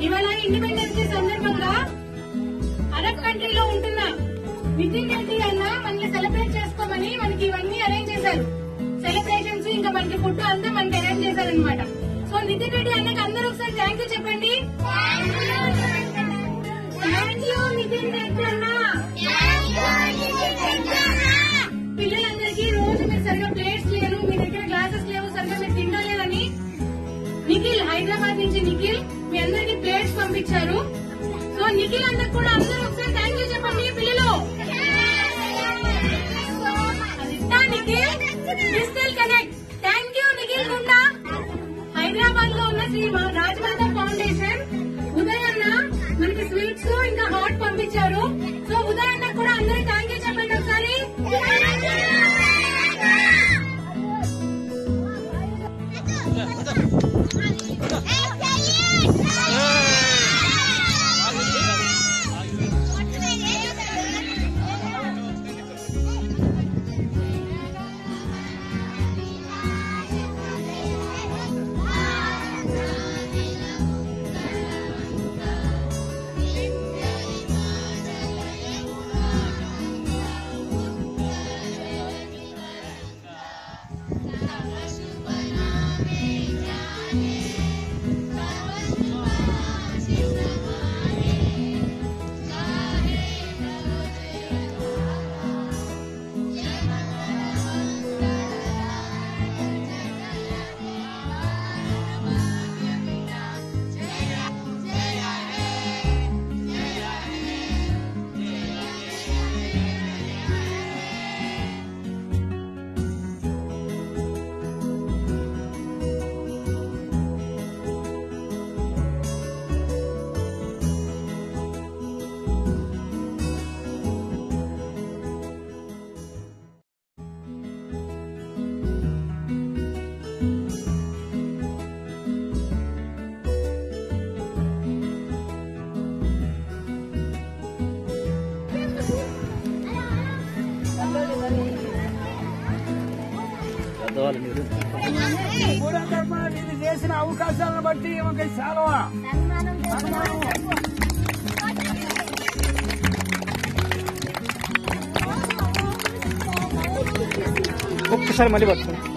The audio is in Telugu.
ఇవాళ ఇండిపెండెన్స్ డే సందర్భంగా అరబ్ కంట్రీలో ఉంటున్న నితిన్ రెడ్డి అన్న మనకి సెలబ్రేట్ చేసుకోమని మనకి ఇవన్నీ అరేంజ్ చేశారు సెలబ్రేషన్స్ ఇంకా మనకి ఫుడ్ అంతా మనకి అరేంజ్ చేశారనమాట సో నితిన్ రెడ్డి అన్నకి అందరూ ఒకసారి థ్యాంక్ యూ చెప్పండి థ్యాంక్ యూ నితిన్ రెడ్డి అన్న పిల్లలందరికీ రోజు మీరు సరిగా ప్లేట్స్ లేరు మీ దగ్గర గ్లాసెస్ లేవు సరిగా మీరు తినడం లేదని నిఖిల్ హైదరాబాద్ నుంచి నిఖిల్ మీ అందరికి ప్లేట్స్ పంపించారు సో నిఖిల్ అందరికి కూడా అందరూ ఒకసారి థ్యాంక్ యూ చెప్పండి పిల్లలు అదిస్తా Nikhil digital connect thank you Nikhil Gunda Hyderabad లో ఉన్న శ్రీ మా- రాజమాత ఫౌండేషన్ ఉదయ్ అన్న మనకి స్వీట్స్ ఇంకా హాట్ పంపించారు సో ఉదయ్ అన్న కూడా అందరూ థ్యాంక్ యూ చెప్పండి ఒకసారి పూర్వకర్మ ఇది చేసిన అవకాశాలను బట్టి ఈమెకి చాలా ఒక్కసారి మళ్ళీ పట్టుకోండి